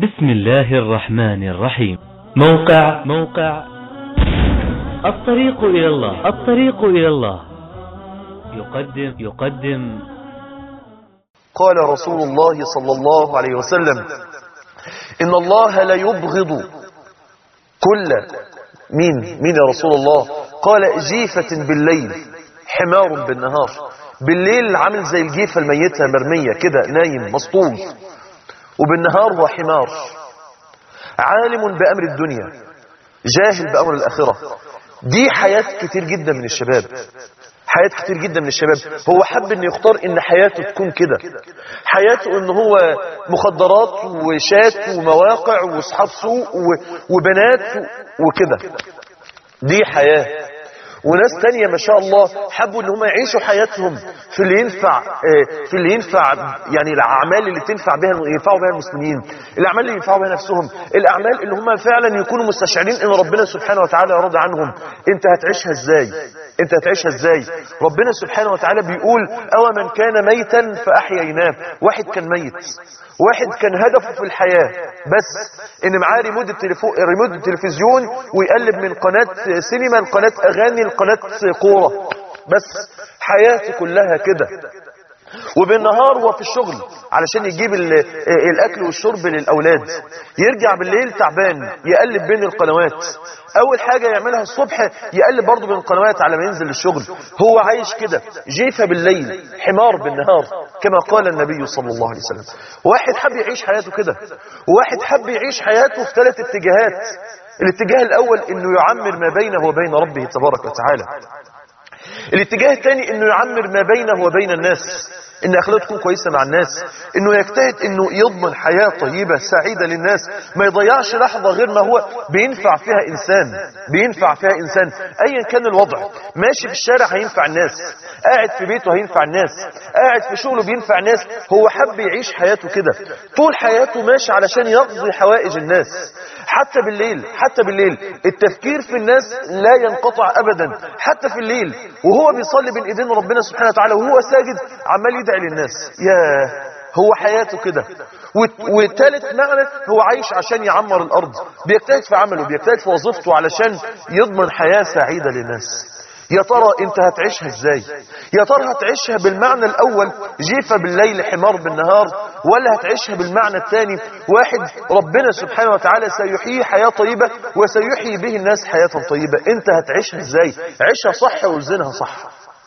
بسم الله الرحمن الرحيم موقع موقع الطريق إلى الله الطريق إلى الله يقدم يقدم قال رسول الله صلى الله عليه وسلم إن الله لا يبغض كل مين مين يا رسول الله قال جيفة بالليل حمار بالنهار بالليل عامل زي الجيفة الميتة مرمية كده نايم مسطول وبالنهار هو حمار عالم بأمر الدنيا جاهل بأمر الآخرة دي حياة كتير جدا من الشباب حياة كتير جدا من الشباب هو حب ان يختار ان حياته تكون كده حياته ان هو مخدرات وشات ومواقع واصحاب سوق وبنات وكده دي حياة وناس تانية ما شاء الله حبوا ان هم يعيشوا حياتهم في اللي ينفع في اللي ينفع يعني الاعمال اللي تنفع بها ينفعوا بها المسلمين الاعمال اللي ينفعوا بها نفسهم الاعمال اللي هم فعلا يكونوا مستشعرين ان ربنا سبحانه وتعالى راضي عنهم انت هتعيشها ازاي انت هتعيشها ازاي ربنا سبحانه وتعالى بيقول او من كان ميتا فاحييناه واحد كان ميت واحد كان هدفه في الحياة بس ان معاه ريموت التليفون ريموت التلفزيون ويقلب من قناة سينما لقناة اغاني لقناة كورة بس حياته كلها كده وبالنهار هو في الشغل علشان يجيب الاكل والشرب للاولاد يرجع بالليل تعبان يقلب بين القنوات اول حاجة يعملها الصبح يقلب برضه بين القنوات على ما ينزل الشغل هو عايش كده جيفة بالليل حمار بالنهار كما قال النبي صلى الله عليه وسلم واحد حب يعيش حياته كده وواحد حب يعيش حياته في ثلاث اتجاهات الاتجاه الاول انه يعمر ما بينه وبين ربه تبارك وتعالى الاتجاه الثاني انه يعمر ما بينه وبين الناس ان اخلاقه تكون كويسه مع الناس انه يجتهد انه يضمن حياه طيبه سعيده للناس ما يضيعش لحظه غير ما هو بينفع فيها انسان بينفع فيها انسان ايا كان الوضع ماشي في الشارع هينفع الناس قاعد في بيته هينفع الناس قاعد في شغله بينفع الناس هو حب يعيش حياته كده طول حياته ماشي علشان يقضي حوائج الناس حتى بالليل حتى بالليل التفكير في الناس لا ينقطع ابدا حتى في الليل وهو بيصلي بين ايدين ربنا سبحانه وتعالى وهو ساجد عمال يدعي للناس يا هو حياته كده وثالث معنى هو عايش عشان يعمر الارض بيجتهد في عمله بيجتهد في وظيفته علشان يضمن حياة سعيدة للناس يا ترى انت هتعيشها ازاي يا ترى هتعيشها بالمعنى الاول جيفة بالليل حمار بالنهار ولا هتعيشها بالمعنى الثاني واحد ربنا سبحانه وتعالى سيحيي حياة طيبة وسيحيي به الناس حياة طيبة انت هتعيشها ازاي عيشها صح وزنها صح